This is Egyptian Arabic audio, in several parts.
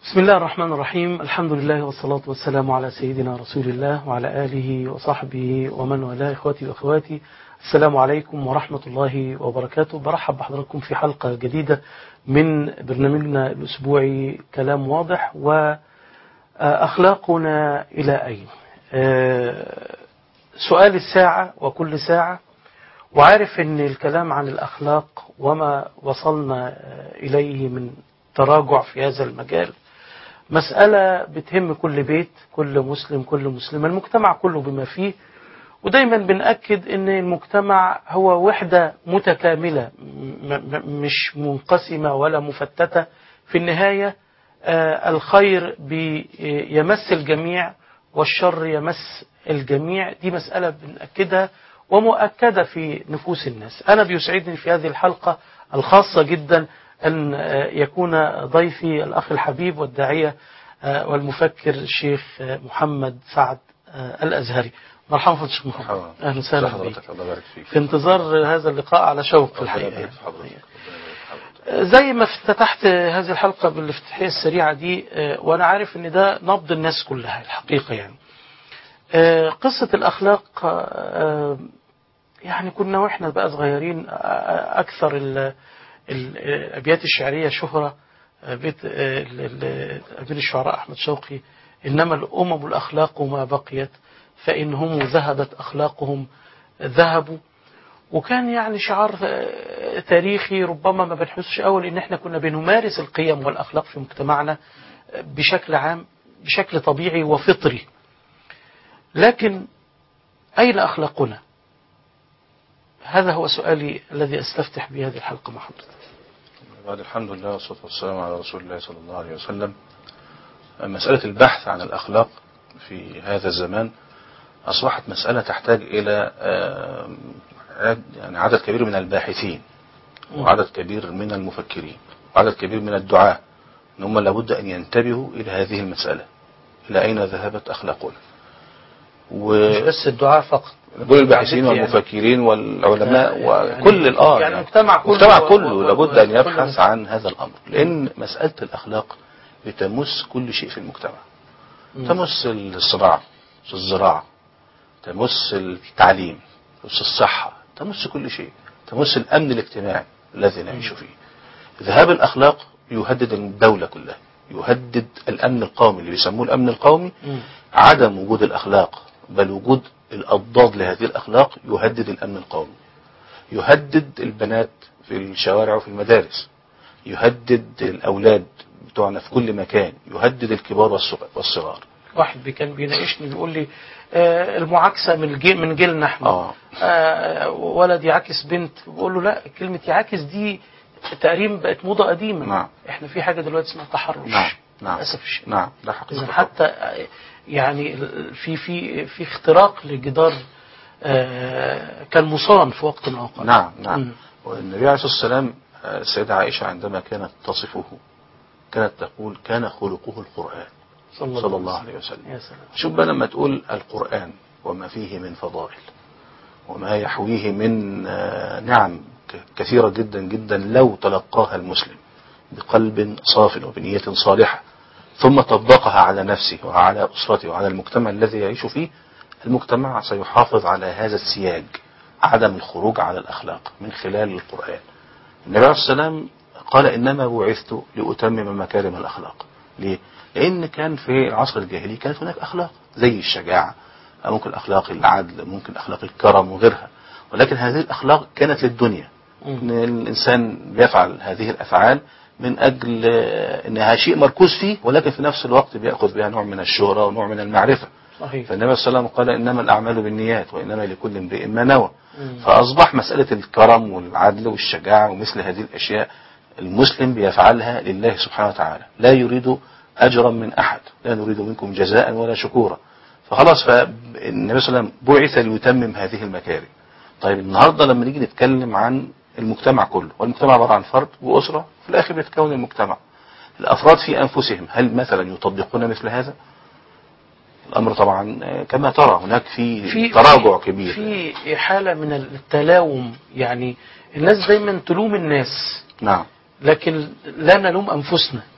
بسم الله الرحمن الرحيم الحمد لله والصلاة والسلام على سيدنا رسول الله وعلى آله وصحبه ومن والاه إخوتي وأخواتي السلام عليكم ورحمة الله وبركاته برحب بحضراتكم في حلقة جديدة من برنامجنا الأسبوعي كلام واضح وأخلاقنا إلى أين سؤال الساعة وكل ساعة وعارف أن الكلام عن الأخلاق وما وصلنا إليه من تراجع في هذا المجال مسألة بتهم كل بيت كل مسلم كل مسلمة المجتمع كله بما فيه ودايما بنأكد ان المجتمع هو وحدة متكاملة مش منقسمة ولا مفتتة في النهاية الخير يمس الجميع والشر يمس الجميع دي مسألة بنأكدها ومؤكدة في نفوس الناس أنا بيسعدني في هذه الحلقة الخاصة جدا أن يكون ضيفي الأخ الحبيب والداعية والمفكر الشيخ محمد سعد الأزهري مرحبا فضل الشيخ محمد أهلا وسهلا بك في انتظار هذا اللقاء على شوق في الحقيقة زي ما افتتحت هذه الحلقة بالافتتاحية السريعة دي وأنا عارف أن ده نبض الناس كلها الحقيقة يعني قصة الأخلاق يعني كنا وإحنا بقى صغيرين أكثر الأبيات الشعرية شهرة بيت أمير الشعراء أحمد شوقي إنما الأمم الأخلاق ما بقيت فإنهم ذهبت أخلاقهم ذهبوا وكان يعني شعار تاريخي ربما ما بنحسش أول إن إحنا كنا بنمارس القيم والأخلاق في مجتمعنا بشكل عام بشكل طبيعي وفطري لكن أين أخلاقنا هذا هو سؤالي الذي أستفتح به هذه الحلقة مع حضرتك بعد الحمد لله والصلاة والسلام على رسول الله صلى الله عليه وسلم مسألة البحث عن الأخلاق في هذا الزمان أصبحت مسألة تحتاج إلى يعني عدد كبير من الباحثين وعدد كبير من المفكرين وعدد كبير من الدعاة إن هم لابد أن ينتبهوا إلى هذه المسألة إلى أين ذهبت أخلاقنا و... مش بس الدعاء فقط كل الباحثين والمفكرين والعلماء يعني وكل الآه يعني المجتمع كله المجتمع كله و- و- لابد أن كل يبحث مس- عن هذا الأمر لأن مسألة الأخلاق بتمس كل شيء في المجتمع مم. تمس الصناعة تمس الزراعة تمس التعليم تمس الصحة تمس كل شيء تمس الأمن الاجتماعي الذي نعيش فيه ذهاب الأخلاق يهدد الدولة كلها يهدد الأمن القومي اللي بيسموه الأمن القومي مم. عدم وجود الأخلاق بل وجود الأضداد لهذه الأخلاق يهدد الأمن القومي يهدد البنات في الشوارع وفي المدارس يهدد الأولاد بتوعنا في كل مكان يهدد الكبار والصغ- والصغار واحد بي- كان بيناقشني بيقول لي آه المعاكسة من جيل من جيلنا احنا آه. آه ولد يعاكس بنت بقول له لا كلمة يعاكس دي تقريبا بقت موضة قديمة نعم. احنا في حاجة دلوقتي اسمها تحرش نعم نعم للأسف الشديد نعم ده إذا حقيقة حتى آه، يعني ال- في في في اختراق لجدار آه كان مصان في وقت من الأوقات نعم نعم مم. والنبي عليه الصلاة والسلام آه، السيدة عائشة عندما كانت تصفه كانت تقول كان خلقه القرآن صلى الله عليه وسلم يا سلام شوف بقى لما تقول القرآن وما فيه من فضائل وما يحويه من آه، نعم ك- كثيرة جدا جدا لو تلقاها المسلم بقلب صاف وبنية صالحة ثم طبقها على نفسه وعلى أسرته وعلى المجتمع الذي يعيش فيه المجتمع سيحافظ على هذا السياج عدم الخروج على الأخلاق من خلال القرآن النبي عليه الصلاة والسلام قال إنما بعثت لأتمم مكارم الأخلاق ليه؟ لأن كان في العصر الجاهلي كانت هناك أخلاق زي الشجاعة ممكن أخلاق العدل ممكن أخلاق الكرم وغيرها ولكن هذه الأخلاق كانت للدنيا إن الإنسان بيفعل هذه الأفعال من أجل آه، أنها شيء مركوز فيه ولكن في نفس الوقت بيأخذ بها نوع من الشهرة ونوع من المعرفة صحيح فالنبي صلى الله عليه وسلم قال إنما الأعمال بالنيات وإنما لكل امرئ ما نوى مم. فأصبح مسألة الكرم والعدل والشجاعة ومثل هذه الأشياء المسلم بيفعلها لله سبحانه وتعالى لا يريد أجرا من أحد لا نريد منكم جزاء ولا شكورا فخلاص فالنبي صلى الله عليه وسلم بعث ليتمم هذه المكارم طيب النهاردة لما نيجي نتكلم عن المجتمع كله والمجتمع عبارة عن فرد وأسرة في الآخر بيتكون المجتمع الأفراد في أنفسهم هل مثلا يطبقون مثل هذا الأمر طبعا آه، كما ترى هناك في, في تراجع كبير في حالة من التلاوم يعني الناس دايما تلوم الناس نعم لكن لا نلوم أنفسنا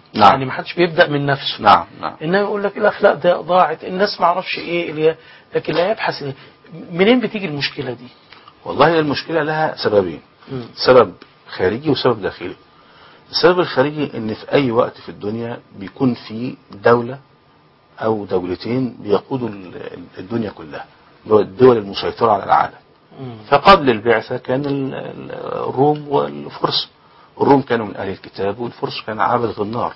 نعم. يعني ما حدش بيبدا من نفسه نعم نعم انما يقول لك الاخلاق ده ضاعت الناس ما اعرفش ايه اللي هي لكن لا يبحث إيه. منين بتيجي المشكله دي والله المشكلة لها سببين مم. سبب خارجي وسبب داخلي السبب الخارجي ان في اي وقت في الدنيا بيكون في دولة او دولتين بيقودوا ال- الدنيا كلها اللي هو الدول المسيطرة على العالم مم. فقبل البعثة كان ال- ال- الروم والفرس الروم كانوا من أهل الكتاب والفرس كان عابد النار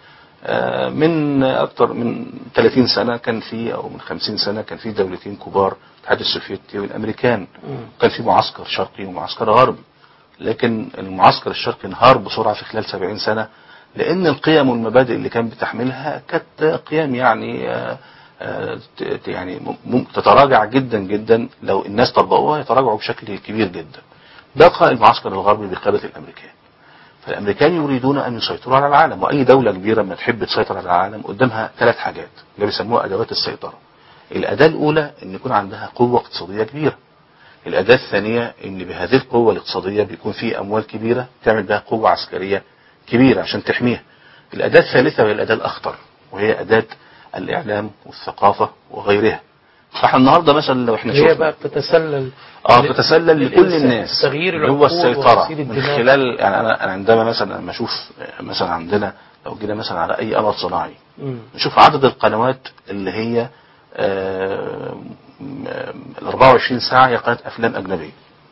آه، من أكثر من 30 سنة كان في أو من 50 سنة كان في دولتين كبار الاتحاد السوفيتي والأمريكان مم. كان في معسكر شرقي ومعسكر غربي لكن المعسكر الشرقي انهار بسرعة في خلال 70 سنة لأن القيم والمبادئ اللي كان بتحملها كانت قيم يعني آه، آه، ت- ت- يعني مم- مم- تتراجع جدا جدا لو الناس طبقوها يتراجعوا بشكل كبير جدا بقى المعسكر الغربي بقيادة الأمريكان فالأمريكان يريدون أن يسيطروا على العالم وأي دولة كبيرة ما تحب تسيطر على العالم قدامها ثلاث حاجات اللي بيسموها أدوات السيطرة الأداة الأولى أن يكون عندها قوة اقتصادية كبيرة الأداة الثانية أن بهذه القوة الاقتصادية بيكون في أموال كبيرة تعمل بها قوة عسكرية كبيرة عشان تحميها الأداة الثالثة وهي الأداة الأخطر وهي أداة الإعلام والثقافة وغيرها فاحنا النهارده مثلا لو احنا هي شفنا بقى بتتسلل اه لل- بتتسلل لكل للإنسان. الناس تغيير اللي هو العقول السيطرة وغسيل من الدماغ. خلال يعني انا أنا عندما مثلا لما اشوف مثلا عندنا لو جينا مثلا على اي قمر صناعي مم. نشوف عدد القنوات اللي هي آه، م- ال 24 ساعة هي قناة افلام اجنبية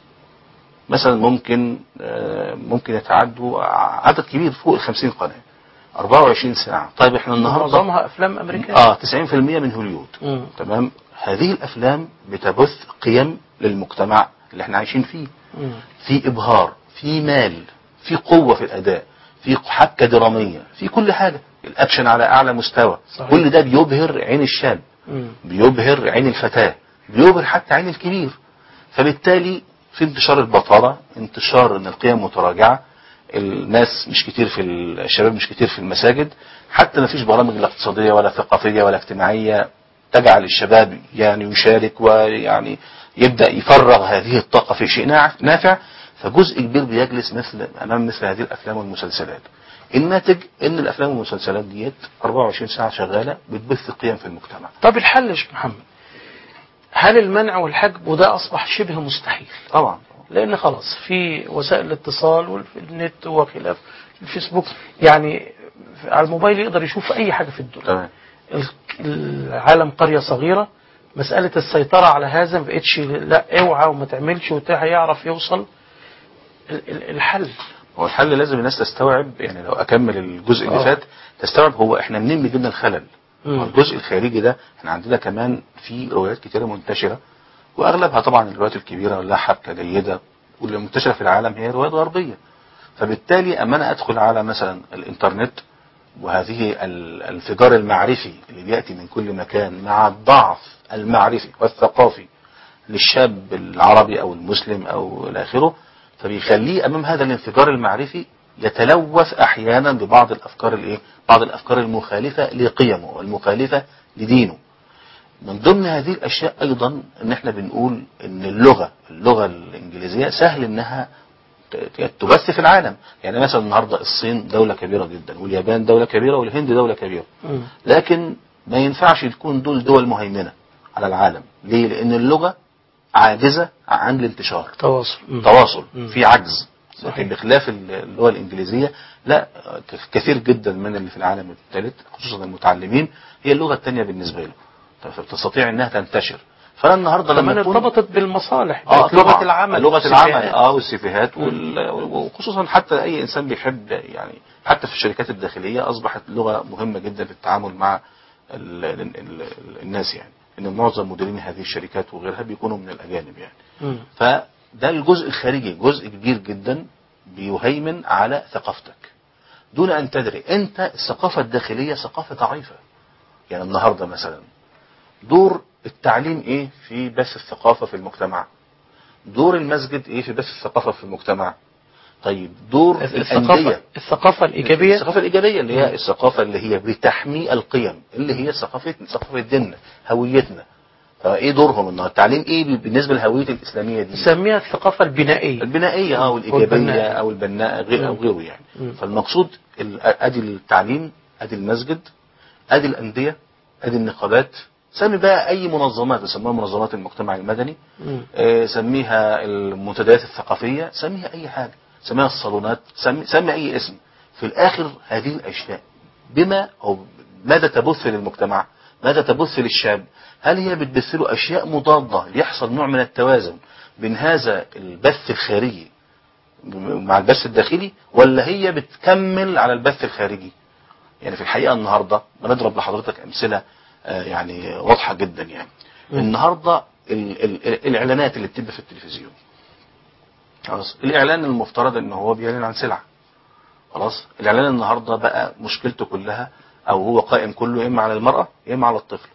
مثلا ممكن آه، ممكن يتعدوا عدد كبير فوق ال 50 قناة 24 ساعة طيب احنا النهارده معظمها افلام امريكيه اه 90% من هوليوود مم. تمام هذه الافلام بتبث قيم للمجتمع اللي احنا عايشين فيه مم. في ابهار في مال في قوه في الاداء في حبكه دراميه في كل حاجه الاكشن على اعلى مستوى صحيح. كل ده بيبهر عين الشاب مم. بيبهر عين الفتاه بيبهر حتى عين الكبير فبالتالي في انتشار البطاله انتشار ان القيم متراجعه الناس مش كتير في ال- الشباب مش كتير في المساجد حتى ما فيش برامج لا اقتصاديه ولا ثقافيه ولا اجتماعيه تجعل الشباب يعني يشارك ويعني يبدا يفرغ هذه الطاقه في شيء ناع- نافع فجزء كبير بيجلس مثل امام مثل هذه الافلام والمسلسلات الناتج ان الافلام والمسلسلات ديت 24 ساعه شغاله بتبث قيم في المجتمع طب الحل يا شيخ محمد هل المنع والحجب وده اصبح شبه مستحيل طبعا لان خلاص في وسائل الاتصال والنت وخلاف الفيسبوك يعني على الموبايل يقدر يشوف اي حاجه في الدنيا تمام ال- العالم قريه صغيره مساله السيطره على هذا ما بقتش لا اوعى وما تعملش وبتاع هيعرف يوصل ال- ال- الحل هو الحل لازم الناس تستوعب يعني لو اكمل الجزء اللي آه. فات تستوعب هو احنا منين بيجيلنا الخلل مم. الجزء الخارجي ده احنا عندنا كمان في روايات كتيرة منتشرة واغلبها طبعا الروايات الكبيرة لها حبكة جيدة واللي منتشرة في العالم هي روايات غربية فبالتالي اما انا ادخل على مثلا الانترنت وهذه ال- الانفجار المعرفي اللي بيأتي من كل مكان مع الضعف المعرفي والثقافي للشاب العربي او المسلم او الى اخره فبيخليه امام هذا الانفجار المعرفي يتلوث احيانا ببعض الافكار الايه بعض الافكار المخالفه لقيمه والمخالفه لدينه من ضمن هذه الاشياء ايضا ان احنا بنقول ان اللغه اللغه الانجليزيه سهل انها ت- ت- تبث في العالم يعني مثلا النهارده الصين دوله كبيره جدا واليابان دوله كبيره والهند دوله كبيره مم. لكن ما ينفعش تكون دول دول مهيمنه على العالم ليه لان اللغه عاجزه عن الانتشار تواصل مم. تواصل مم. في عجز صحيح. لكن بخلاف اللغه الانجليزيه لا ك- كثير جدا من اللي في العالم الثالث خصوصا المتعلمين هي اللغه الثانيه بالنسبه له فبتستطيع انها تنتشر فانا النهارده لما كمان أكون- ارتبطت بالمصالح اه بقت لغه طبعاً. العمل لغه والسياسات. العمل اه والسيفيهات وال- وخصوصا حتى اي انسان بيحب يعني حتى في الشركات الداخليه اصبحت لغه مهمه جدا في التعامل مع ال ال ال الناس يعني ان معظم مديرين هذه الشركات وغيرها بيكونوا من الاجانب يعني مم. فده الجزء الخارجي جزء كبير جدا بيهيمن على ثقافتك دون ان تدري انت الثقافه الداخليه ثقافه ضعيفه يعني النهارده مثلا دور التعليم ايه في بث الثقافه في المجتمع دور المسجد ايه في بث الثقافه في المجتمع طيب دور الثقافه الانديه الثقافه الايجابيه الثقافه الايجابيه اللي هي الثقافه اللي هي بتحمي القيم اللي هي ثقافه ثقافه ديننا هويتنا فايه دورهم النهارده التعليم ايه بالنسبه للهويه الاسلاميه دي نسميها الثقافة البنائية البنائيه اه والايجابيه والبناءة. او البناءه غير او مم. غيره يعني مم. فالمقصود ال- ادي التعليم ادي المسجد ادي الانديه ادي النقابات سمي بقى اي منظمات يسموها منظمات المجتمع المدني مم. آه، سميها المنتديات الثقافيه سميها اي حاجه سميها الصالونات سمي, سمي اي اسم في الاخر هذه الاشياء بما او ماذا تبث للمجتمع ماذا تبث للشاب هل هي بتبث له اشياء مضاده ليحصل نوع من التوازن بين هذا البث الخارجي مع البث الداخلي ولا هي بتكمل على البث الخارجي يعني في الحقيقه النهارده بنضرب لحضرتك امثله آه، يعني واضحه جدا يعني مم. النهارده ال ال الاعلانات اللي بتبقى في التلفزيون خلاص الاعلان المفترض ان هو بيعلن عن سلعه خلاص الاعلان النهارده بقى مشكلته كلها او هو قائم كله يا اما على المراه يا اما على الطفل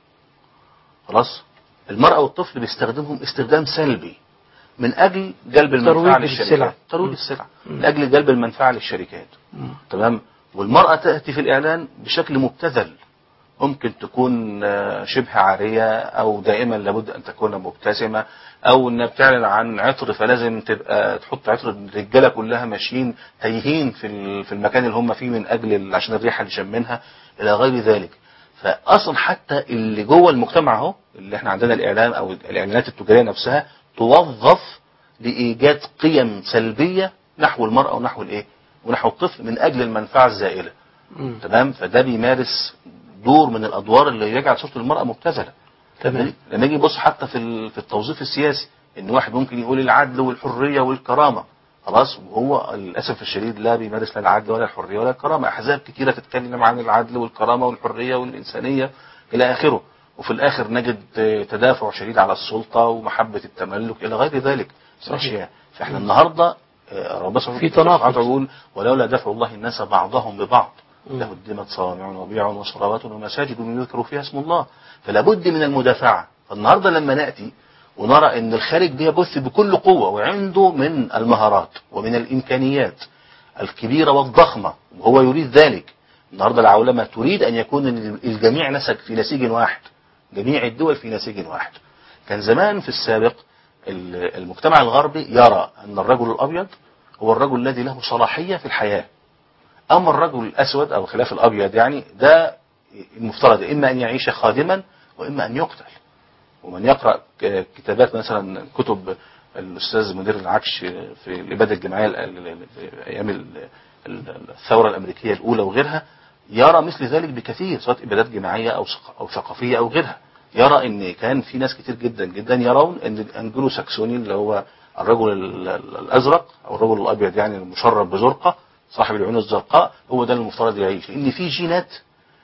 خلاص المراه والطفل بيستخدمهم استخدام سلبي من اجل جلب المنفعه ترويج للشركات للسلع. ترويج مم. السلع مم. من اجل جلب المنفعه للشركات مم. تمام والمرأة تأتي في الإعلان بشكل مبتذل ممكن تكون آه، شبه عارية أو دائما لابد أن تكون مبتسمة أو إنها بتعلن عن عطر فلازم تبقى تحط عطر الرجالة كلها ماشيين تايهين في ال- في المكان اللي هم فيه من أجل ال- عشان الريحة اللي شمينها إلى غير ذلك فأصلا حتى اللي جوه المجتمع أهو اللي احنا عندنا الإعلام أو الإعلانات التجارية نفسها توظف لإيجاد قيم سلبية نحو المرأة ونحو الإيه؟ ونحو الطفل من أجل المنفعة الزائلة مم. تمام فده بيمارس دور من الادوار اللي يجعل صوره المراه مبتذله تمام لما يجي يبص حتى في ال- في التوظيف السياسي ان واحد ممكن يقول العدل والحريه والكرامه خلاص وهو للاسف الشديد لا بيمارس لا العدل ولا الحريه ولا الكرامه احزاب كثيره تتكلم عن العدل والكرامه والحريه والانسانيه الى اخره وفي الاخر نجد آه، تدافع شديد على السلطه ومحبه التملك الى غير ذلك صحيح. أشياء. فاحنا النهارده آه، ربنا سبحانه في تناقض. سبحانه يقول ولولا دفع الله الناس بعضهم ببعض مم. لهدمت صوامع وبيع وصلوات ومساجد يذكر فيها اسم الله فلا بد من المدافعة فالنهاردة لما نأتي ونرى ان الخارج بيبث بكل قوة وعنده من المهارات ومن الامكانيات الكبيرة والضخمة وهو يريد ذلك النهاردة العولمة تريد ان يكون الجميع نسج في نسيج واحد جميع الدول في نسيج واحد كان زمان في السابق ال- المجتمع الغربي يرى ان الرجل الابيض هو الرجل الذي له صلاحية في الحياة أما الرجل الأسود أو خلاف الأبيض يعني ده المفترض إما أن يعيش خادما وإما أن يقتل ومن يقرأ ك- كتابات مثلا كتب الأستاذ مدير العكش في الإبادة الجماعية ال- ال- ال- في أيام ال- ال- الثورة الأمريكية الأولى وغيرها يرى مثل ذلك بكثير سواء إبادات جماعية أو ثق- أو ثقافية أو غيرها يرى ان كان في ناس كتير جدا جدا يرون ان الانجلو ساكسوني اللي هو الرجل ال- ال- الازرق او الرجل الابيض يعني المشرب بزرقه صاحب العيون الزرقاء هو ده المفترض يعيش لان في جينات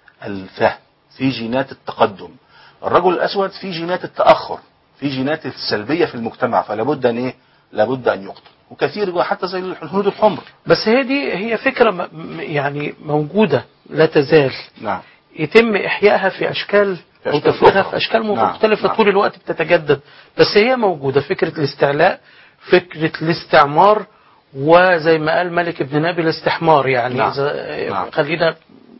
الفهم في جينات التقدم الرجل الاسود في جينات التاخر في جينات السلبيه في المجتمع فلا بد ان ايه لابد ان يقتل وكثير حتى زي الهنود الحمر بس هي دي هي فكرة م- م- يعني موجودة لا تزال نعم يتم إحيائها في أشكال في أو أشكال تفويضها أخرى. في أشكال نعم، مختلفة نعم. طول الوقت بتتجدد بس هي موجودة فكرة الاستعلاء فكرة الاستعمار وزي ما قال ملك ابن نبي الاستحمار يعني نعم، إذا نعم. خلينا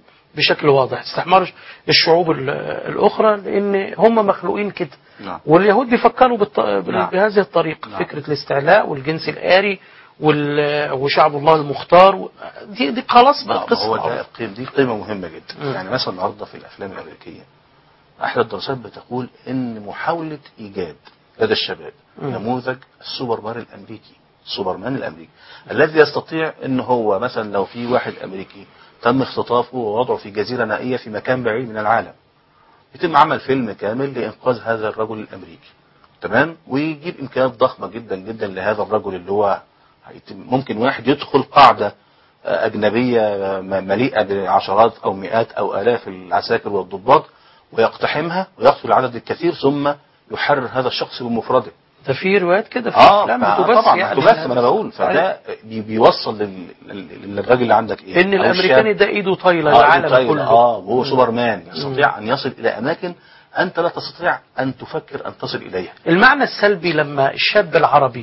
بشكل واضح استحمار الشعوب ال- الأخرى لأن هم مخلوقين كده نعم واليهود بيفكروا بالط... نعم. بهذه الطريقة نعم. فكرة الاستعلاء والجنس الآري وال... وشعب الله المختار و... دي دي خلاص بقى ما قصة هو ده معروفة. القيم دي قيمة مهمة جدا مم. يعني مثلا النهارده في الأفلام الأمريكية أحد الدراسات بتقول إن محاولة إيجاد لدى الشباب مم. نموذج السوبرمان الأمريكي السوبرمان الأمريكي الذي يستطيع إن هو مثلا لو في واحد أمريكي تم اختطافه ووضعه في جزيرة نائية في مكان بعيد من العالم يتم عمل فيلم كامل لإنقاذ هذا الرجل الأمريكي تمام ويجيب إمكانيات ضخمة جدا جدا لهذا الرجل اللي هو هيتم ممكن واحد يدخل قاعدة آه، أجنبية آه، م- مليئة بعشرات أو مئات أو آلاف العساكر والضباط ويقتحمها ويقتل العدد الكثير ثم يحرر هذا الشخص بمفرده ده في روايات كده في اه افلام فا- بتبث طبعا يعني بتبث ما انا بقول صحيح. فده بي- بيوصل لل- لل- للراجل اللي عندك ايه ان أو الامريكاني الشاب. ده ايده طايله آه، العالم طيب، كله اه وهو سوبرمان يستطيع ان يصل الى اماكن انت لا تستطيع ان تفكر ان تصل اليها المعنى السلبي لما الشاب العربي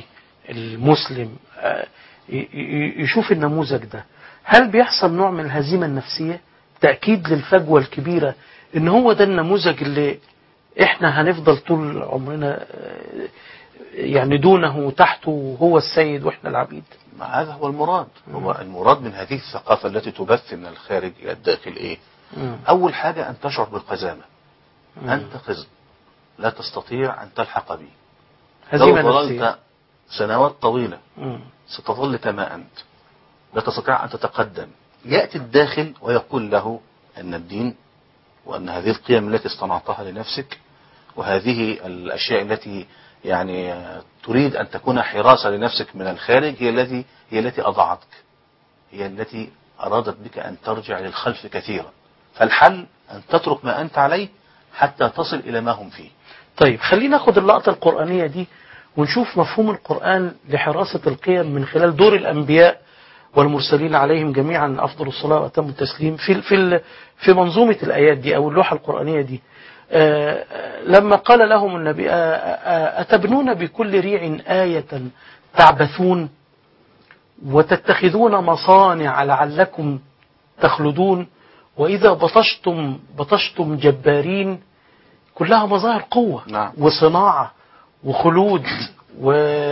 المسلم آه، ي- ي- يشوف النموذج ده هل بيحصل نوع من الهزيمة النفسية تأكيد للفجوة الكبيرة ان هو ده النموذج اللي احنا هنفضل طول عمرنا آه، يعني دونه تحته هو السيد واحنا العبيد ما هذا هو المراد هو المراد من هذه الثقافة التي تبث من الخارج إلى الداخل إيه مم. أول حاجة أن تشعر بالقزامة مم. أنت قزم لا تستطيع أن تلحق بي هزيمة لو نفسية ظللت سنوات طويلة مم. ستظل كما أنت لا تستطيع أن تتقدم يأتي الداخل ويقول له أن الدين وأن هذه القيم التي اصطنعتها لنفسك وهذه الأشياء التي يعني آه، تريد أن تكون حراسة لنفسك من الخارج هي التي هي التي أضعتك هي التي أرادت بك أن ترجع للخلف كثيرا فالحل أن تترك ما أنت عليه حتى تصل إلى ما هم فيه طيب خلينا ناخد اللقطة القرآنية دي ونشوف مفهوم القرآن لحراسة القيم من خلال دور الأنبياء والمرسلين عليهم جميعا أفضل الصلاة وأتم التسليم في في ال- في منظومة الآيات دي أو اللوحة القرآنية دي آه، آه، لما قال لهم النبي آه، آه، أتبنون بكل ريع آية تعبثون وتتخذون مصانع لعلكم تخلدون وإذا بطشتم بطشتم جبارين كلها مظاهر قوة نعم. وصناعة وخلود و...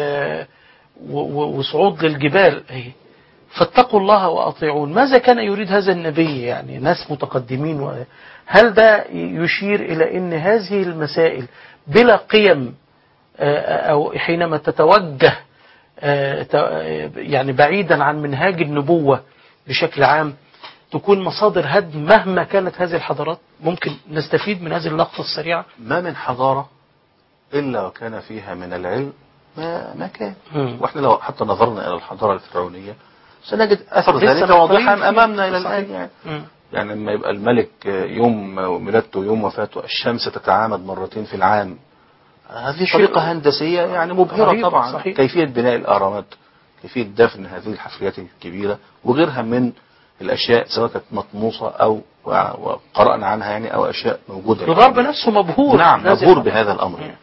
و... و- وصعود للجبال أهي فاتقوا الله وأطيعون ماذا كان يريد هذا النبي يعني ناس متقدمين و... هل ده يشير إلى أن هذه المسائل بلا قيم آه، أو حينما تتوجه آه، ت- آه، يعني بعيدا عن منهاج النبوة بشكل عام تكون مصادر هدم مهما كانت هذه الحضارات ممكن نستفيد من هذه اللقطة السريعة ما من حضارة إلا وكان فيها من العلم ما, ما كان مم. واحنا لو حتى نظرنا إلى الحضارة الفرعونية سنجد أثر لسه ذلك محتارين واضحا فيه. أمامنا إلى صحيح. الآن يعني مم. يعني لما يبقى الملك يوم ولادته ويوم وفاته الشمس تتعامد مرتين في العام هذه شيء طريقة هندسية يعني مبهرة رهيب، طبعا صحيح. كيفية بناء الأهرامات كيفية دفن هذه الحفريات الكبيرة وغيرها من الأشياء سواء كانت مطموسة أو وقرأنا عنها يعني أو أشياء موجودة الغرب نفسه مبهور نعم بهذه مبهور الحضارة. بهذا الأمر مم.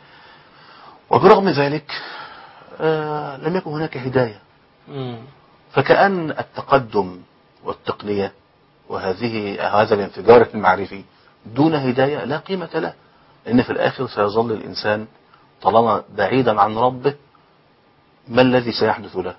وبرغم ذلك آه لم يكن هناك هداية مم. فكأن التقدم والتقنية وهذه هذا الانفجار المعرفي دون هداية لا قيمة له لأن في الآخر سيظل الإنسان طالما بعيدا عن ربه ما الذي سيحدث له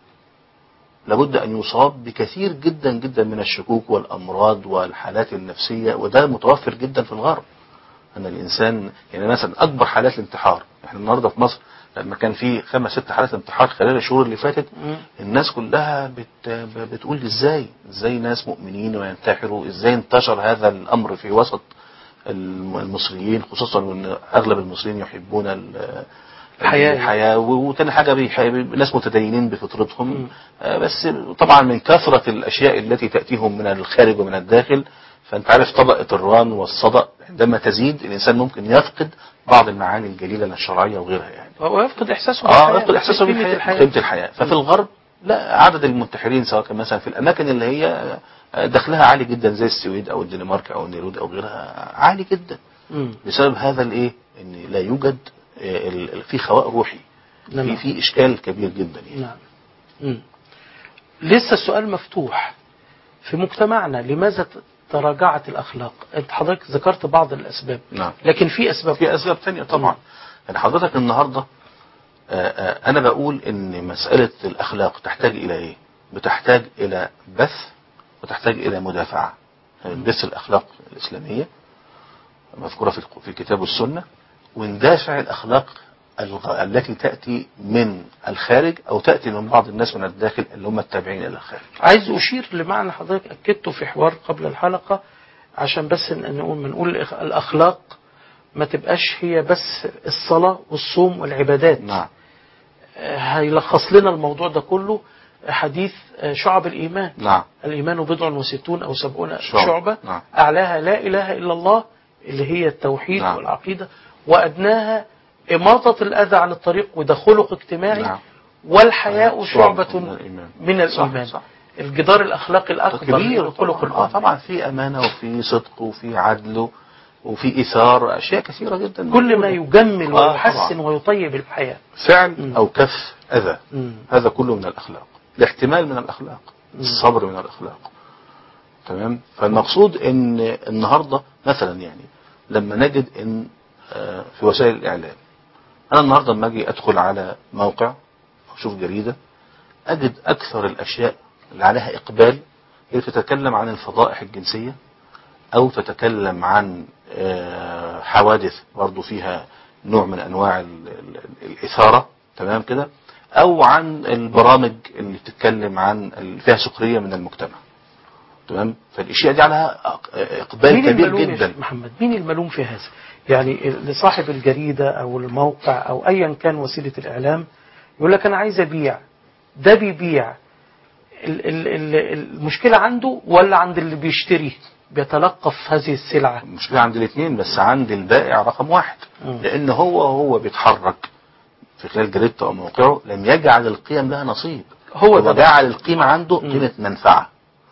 لابد أن يصاب بكثير جدا جدا من الشكوك والأمراض والحالات النفسية وده متوفر جدا في الغرب أن الإنسان يعني مثلا أكبر حالات الانتحار احنا النهاردة في مصر لما كان في خمس ست حالات انتحار خلال الشهور اللي فاتت مم. الناس كلها بت... بتقول ازاي ازاي ناس مؤمنين وينتحروا ازاي انتشر هذا الامر في وسط الم- المصريين خصوصا ان اغلب المصريين يحبون ال- الحياة. الحياة و- وتاني حاجة بيح- ناس متدينين بفطرتهم مم. آه، بس طبعا من كثرة الاشياء التي تأتيهم من الخارج ومن الداخل فانت عارف طبقة الران والصدأ عندما تزيد الانسان ممكن يفقد بعض المعاني الجليلة الشرعية وغيرها يعني ويفقد إحساسه اه بالحياة، يفقد احساسه قيمة بالحياه الحياة. قيمه الحياه ففي الغرب لا عدد المنتحرين سواء كان مثلا في الاماكن اللي هي دخلها عالي جدا زي السويد او الدنمارك او النرويج او غيرها عالي جدا مم. بسبب هذا الايه ان لا يوجد آه، ال- ال- في خواء روحي في نعم. في اشكال كبير جدا يعني. نعم مم. لسه السؤال مفتوح في مجتمعنا لماذا ت- تراجعت الأخلاق أنت حضرتك ذكرت بعض الأسباب نعم لكن في أسباب في اسباب ثانيه طبعا يعني حضرتك النهارده آه، آه، انا بقول ان مساله الاخلاق تحتاج الى ايه بتحتاج الى بث وتحتاج الى مدافعه يعني بث الاخلاق الاسلاميه مذكوره في الق- في الكتاب والسنه وندافع الاخلاق الغ- التي تاتي من الخارج او تاتي من بعض الناس من الداخل اللي هم التابعين الى الخارج عايز أشير لمعنى حضرتك أكدته في حوار قبل الحلقة عشان بس ن- نقول بنقول الأخ- الأخلاق ما تبقاش هي بس الصلاة والصوم والعبادات نعم آه، هيلخص لنا الموضوع ده كله حديث آه، شعب الإيمان نعم الإيمان بضع وستون أو سبعون شعب. شعبة نعم. أعلاها لا إله إلا الله اللي هي التوحيد نعم. والعقيدة وأدناها إماطة الأذى عن الطريق وده خلق اجتماعي نعم. والحياء شعبة شعبة من الإيمان. من صح، الإيمان صح. الجدار الأخلاقي الأكبر كبير هو خلق طبعا. آه الأمة طبعا في امانه وفي صدق وفي عدل وفي ايثار اشياء كثيره جدا كل ما يجمل آه، ويحسن طبعا. ويطيب الحياة فعل مم. او كف اذى مم. هذا كله من الاخلاق الاحتمال من الاخلاق مم. الصبر من الاخلاق تمام فالمقصود ان النهارده مثلا يعني لما نجد ان آه، في وسائل الإعلام أنا النهاردة لما أجي أدخل على موقع أو أشوف جريدة أجد أكثر الأشياء اللي عليها إقبال هي تتكلم عن الفضائح الجنسية أو تتكلم عن آه، حوادث برضو فيها نوع من أنواع ال- ال- الإثارة تمام كده أو عن البرامج اللي بتتكلم عن ال- فيها سخرية من المجتمع تمام فالاشياء دي عليها أق- اقبال مين كبير الملوم يا جدا شيخ محمد مين الملوم في هذا يعني لصاحب الجريدة أو الموقع أو أيا كان وسيلة الإعلام يقول لك أنا عايز أبيع ده بيبيع ال- ال- ال- المشكلة عنده ولا عند اللي بيشتري بيتلقف هذه السلعة المشكلة عند الاثنين بس عند البائع رقم واحد مم. لان هو هو بيتحرك في خلال جريدته او موقعه لم يجعل القيم لها نصيب هو ده هو بقى. جعل القيمة عنده مم. قيمة منفعة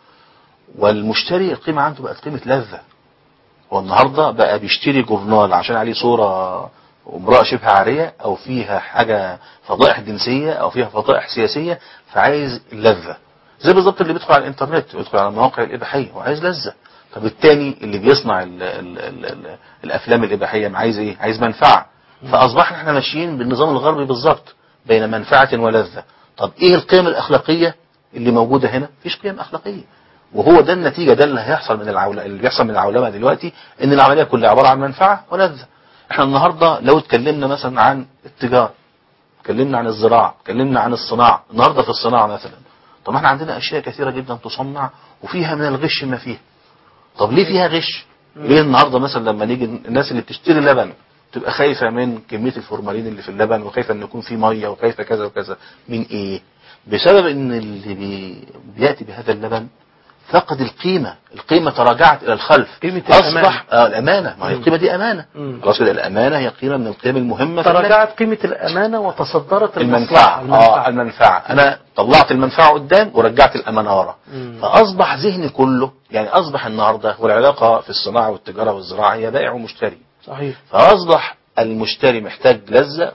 والمشتري القيمة عنده بقت قيمة لذة هو النهاردة بقى بيشتري جورنال عشان عليه صورة امرأة شبه عارية او فيها حاجة فضائح جنسية او فيها فضائح سياسية فعايز اللذة زي بالظبط اللي بيدخل على الانترنت يدخل على المواقع الاباحية وعايز لذة طب التاني اللي بيصنع ال ال ال ال الافلام الاباحية عايز ايه عايز منفعة فاصبحنا احنا ماشيين بالنظام الغربي بالظبط بين منفعة ولذة طب ايه القيم الاخلاقية اللي موجودة هنا مفيش قيم اخلاقية وهو ده النتيجة ده اللي هيحصل من العولمة اللي بيحصل من العولمة دلوقتي ان العملية كلها عبارة عن منفعة ولذة احنا النهاردة لو اتكلمنا مثلا عن التجارة اتكلمنا عن الزراعة اتكلمنا عن الصناعة النهاردة في الصناعة مثلا طب احنا عندنا اشياء كثيرة جدا تصنع وفيها من الغش ما فيها طب ليه فيها غش ليه النهاردة مثلا لما نيجي الناس اللي بتشتري لبن تبقى خايفة من كمية الفورمالين اللي في اللبن وخايفة ان يكون في مية وخايفة كذا وكذا من ايه بسبب ان اللي بي بيأتي بهذا اللبن فقد القيمة القيمة تراجعت إلى الخلف قيمة الأمانة. أصبح آه الأمانة ما هي مم. القيمة دي أمانة مم. خلاص كده الأمانة هي قيمة من القيم المهمة في المال. تراجعت قيمة الأمانة وتصدرت المنفعة المصلحة اه المنفعة أنا طلعت المنفعة قدام ورجعت الأمانة ورا مم. فأصبح ذهني كله يعني أصبح النهاردة والعلاقة في الصناعة والتجارة والزراعة هي بائع ومشتري صحيح فأصبح المشتري محتاج لذة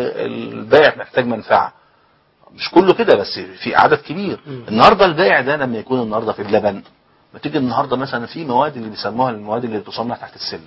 والبائع محتاج منفعة مش كله كده بس في عدد كبير مم. النهاردة البائع ده لما يكون النهاردة في اللبن ما تيجي النهاردة مثلا في مواد اللي بيسموها المواد اللي تصنع تحت السلم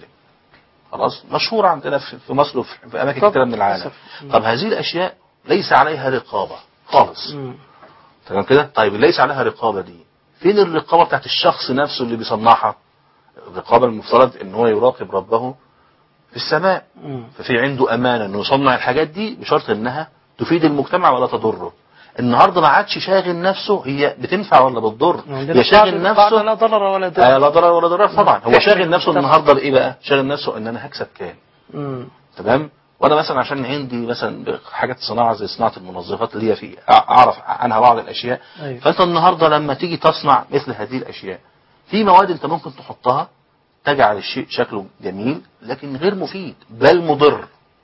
خلاص مشهورة عندنا في في مصر وفي في أماكن طب، كتيرة من العالم للأسف. مم. طب هذه الأشياء ليس عليها رقابة خالص مم. تمام كده طيب ليس عليها رقابة دي فين الرقابة بتاعت الشخص نفسه اللي بيصنعها الرقابة المفترض ان هو يراقب ربه في السماء مم. ففي عنده امانه انه يصنع الحاجات دي بشرط انها تفيد المجتمع ولا تضره النهارده ما عادش شاغل نفسه هي بتنفع ولا بتضر عندنا هي شاغل بعض- بعض نفسه لا ضرر ولا آه ضرر لا ضرر ولا ضرر طبعا هو فعلا شاغل نفسه المجتمع. النهارده بايه بقى شاغل نفسه ان انا هكسب كام مم. تمام وانا مثلا عشان عندي مثلا حاجات صناعه زي صناعه المنظفات اللي هي في اعرف عنها بعض الاشياء أيوة. فانت النهارده لما تيجي تصنع مثل هذه الاشياء في مواد انت ممكن تحطها تجعل الشيء شكله جميل لكن غير مفيد بل مضر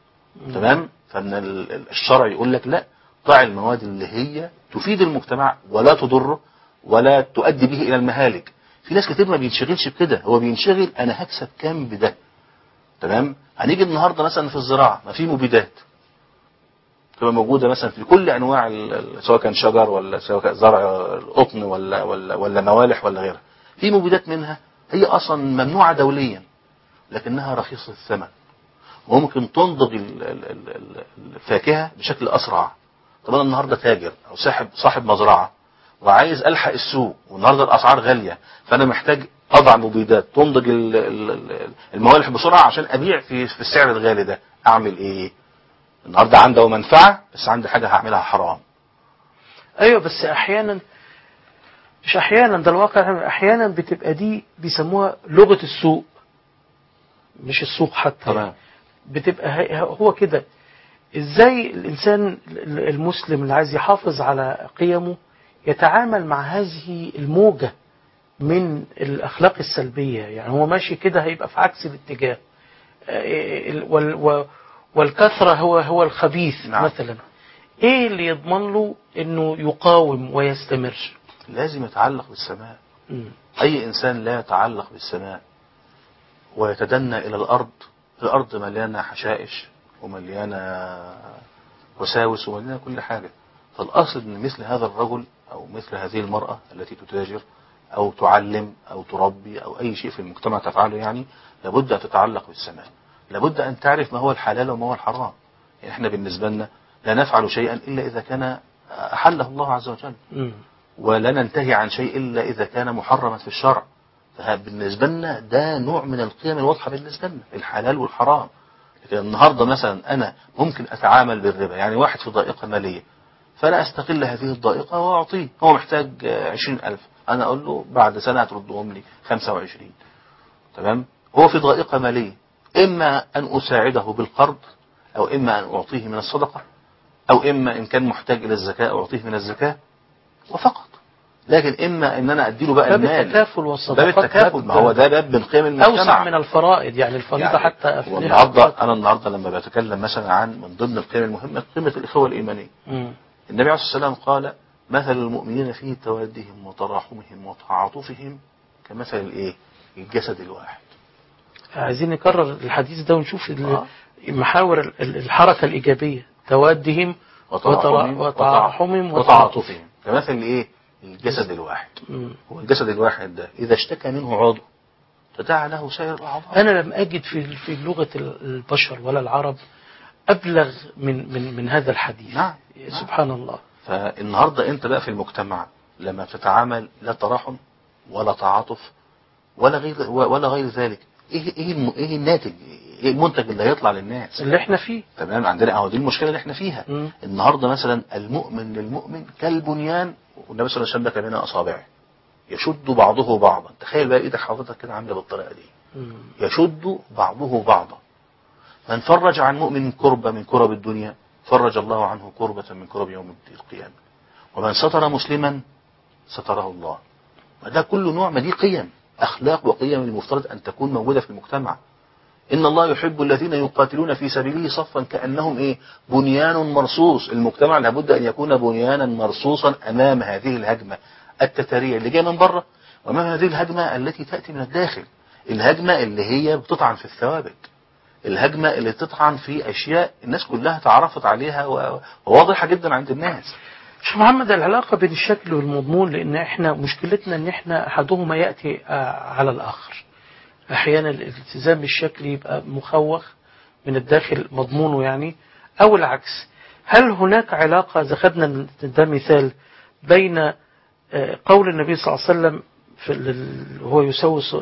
تمام فان ال- ال- الشرع يقول لك لا ضع المواد اللي هي تفيد المجتمع ولا تضره ولا تؤدي به الى المهالك في ناس كتير ما بينشغلش بكده هو بينشغل انا هكسب كام بده تمام هنيجي النهارده مثلا في الزراعه ما في مبيدات تبقى موجوده مثلا في كل انواع ال- ال- سواء كان شجر ولا سواء كان زرع القطن ولا ولا ولا موالح ولا غيرها في مبيدات منها هي اصلا ممنوعه دوليا لكنها رخيصه الثمن وممكن تنضج ال- ال- ال- ال- الفاكهه بشكل اسرع طب انا النهارده تاجر او صاحب صاحب مزرعه وعايز الحق السوق والنهارده الاسعار غاليه فانا محتاج اضع مبيدات تنضج ال- ال- ال- الموالح بسرعه عشان ابيع في في السعر الغالي ده اعمل ايه النهارده عنده منفعه بس عندي حاجه هعملها حرام ايوه بس احيانا مش احيانا ده الواقع احيانا بتبقى دي بيسموها لغة السوق مش السوق حتى تمام بتبقى هي- هو كده ازاي الانسان المسلم اللي عايز يحافظ على قيمه يتعامل مع هذه الموجة من الاخلاق السلبية يعني هو ماشي كده هيبقى في عكس الاتجاه آه، ال- وال- و- والكثرة هو هو الخبيث نعم. مثلا ايه اللي يضمن له انه يقاوم ويستمر لازم يتعلق بالسماء مم. أي إنسان لا يتعلق بالسماء ويتدنى إلى الأرض الأرض مليانة حشائش ومليانة وساوس ومليانة كل حاجة فالأصل أن مثل هذا الرجل أو مثل هذه المرأة التي تتاجر أو تعلم أو تربي أو أي شيء في المجتمع تفعله يعني لابد أن تتعلق بالسماء لابد أن تعرف ما هو الحلال وما هو الحرام يعني احنا بالنسبة لنا لا نفعل شيئا إلا إذا كان أحله الله عز وجل مم. ولا ننتهي عن شيء إلا إذا كان محرما في الشرع فبالنسبة لنا ده نوع من القيم الواضحة بالنسبة لنا الحلال والحرام لكن النهاردة مثلا أنا ممكن أتعامل بالربا يعني واحد في ضائقة مالية فأنا أستغل هذه الضائقة وأعطيه هو محتاج عشرين ألف أنا أقول له بعد سنة هتردهم لي خمسة وعشرين تمام هو في ضائقة مالية إما أن أساعده بالقرض أو إما أن أعطيه من الصدقة أو إما إن كان محتاج إلى الزكاة أعطيه من الزكاة وفقط لكن إما إن أنا أديله بقى باب المال التكافل باب والصدقات التكافل باب ما هو ده باب من قيم المجتمع أوسع من الفرائض يعني الفريضة يعني حتى هو أفلح النهارده انا النهارده لما بتكلم مثلا عن من ضمن القيم المهمه قيمه الاخوه الايمانيه مم. النبي عليه الصلاه والسلام قال مثل المؤمنين في توادهم وتراحمهم وتعاطفهم كمثل الايه الجسد الواحد عايزين نكرر الحديث ده ونشوف ال- آه. محاور ال- ال- الحركة الإيجابية توادهم وتراحمهم وتراحمهم وتعاطفهم كمثل الايه الجسد الواحد مم. هو الجسد الواحد ده اذا اشتكى منه عضو تداعى له سائر الاعضاء أنا لم أجد في في لغة ال- البشر ولا العرب أبلغ من من من هذا الحديث نعم. سبحان الله فالنهارده انت بقى في المجتمع لما بتتعامل لا تراحم ولا تعاطف ولا غير ولا غير ذلك ايه ايه الم- ايه الناتج ايه المنتج اللي هيطلع للناس اللي احنا فيه تمام عندنا اهو دي المشكله اللي احنا فيها مم. النهارده مثلا المؤمن للمؤمن كالبنيان والنبي صلى الله عليه وسلم ده بين اصابعه يشد بعضه بعضا تخيل بقى ايدك حضرتك كده عامله بالطريقه دي مم. يشد بعضه بعضا من فرج عن مؤمن كربة من كرب الدنيا فرج الله عنه كربة من كرب يوم القيامة ومن ستر مسلما ستره الله وده كل نوع ما دي قيم أخلاق وقيم المفترض أن تكون موجودة في المجتمع إن الله يحب الذين يقاتلون في سبيله صفا كأنهم إيه بنيان مرصوص المجتمع لابد أن يكون بنيانا مرصوصا أمام هذه الهجمة التتارية اللي جاية من بره وأمام هذه الهجمة التي تأتي من الداخل الهجمة اللي هي بتطعن في الثوابت الهجمة اللي تطعن في أشياء الناس كلها تعرفت عليها و- وواضحة جدا عند الناس شيخ محمد العلاقة بين الشكل والمضمون لأن احنا مشكلتنا ان احنا أحدهما يأتي آه، على الآخر أحيانا الالتزام بالشكل يبقى مخوخ من الداخل مضمونه يعني أو العكس هل هناك علاقة إذا خدنا ده مثال بين آه، قول النبي صلى الله عليه وسلم في ال- هو يسوي ص-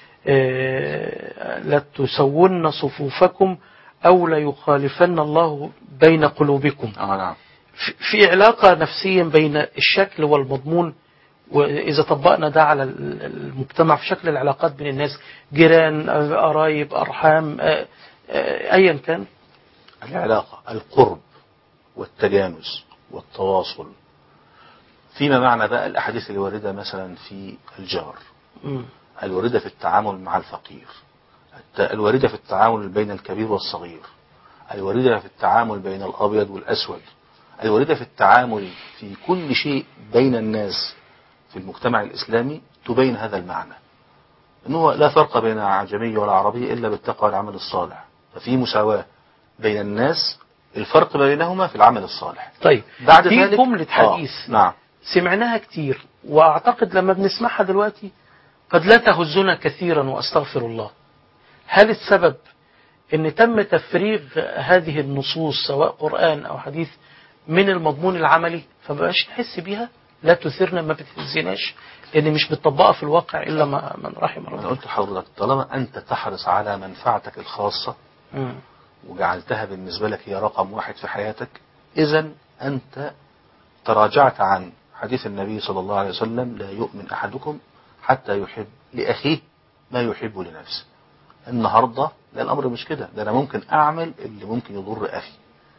آه، لا تسون صفوفكم أو لا يخالفن الله بين قلوبكم اه نعم في- في علاقة نفسيا بين الشكل والمضمون وإذا طبقنا ده على ال- المجتمع في شكل العلاقات بين الناس جيران آه، قرايب أرحام آه، آه، أيا كان العلاقة القرب والتجانس والتواصل فيما معنى بقى الأحاديث الواردة مثلا في الجار مم. الواردة في التعامل مع الفقير الت- الواردة في التعامل بين الكبير والصغير الواردة في التعامل بين الأبيض والأسود الواردة في التعامل في كل شيء بين الناس في المجتمع الإسلامي تبين هذا المعنى أنه لا فرق بين عجمي ولا عربي إلا بالتقوى والعمل الصالح ففي مساواة بين الناس الفرق بينهما في العمل الصالح طيب بعد دي ذلك جملة آه، حديث نعم سمعناها كتير وأعتقد لما بنسمعها دلوقتي قد لا تهزنا كثيرا وأستغفر الله هل السبب أن تم تفريغ هذه النصوص سواء قرآن أو حديث من المضمون العملي فمبقاش نحس بيها لا تثيرنا ما بتهزناش لأن مش بتطبقها في الواقع إلا ما من رحم أنا ربنا قلت لحضرتك طالما أنت تحرص على منفعتك الخاصة مم. وجعلتها بالنسبة لك هي رقم واحد في حياتك إذا أنت تراجعت عن حديث النبي صلى الله عليه وسلم لا يؤمن أحدكم حتى يحب لأخيه ما يحب لنفسه النهاردة لا الأمر مش كده ده أنا ممكن أعمل اللي ممكن يضر أخي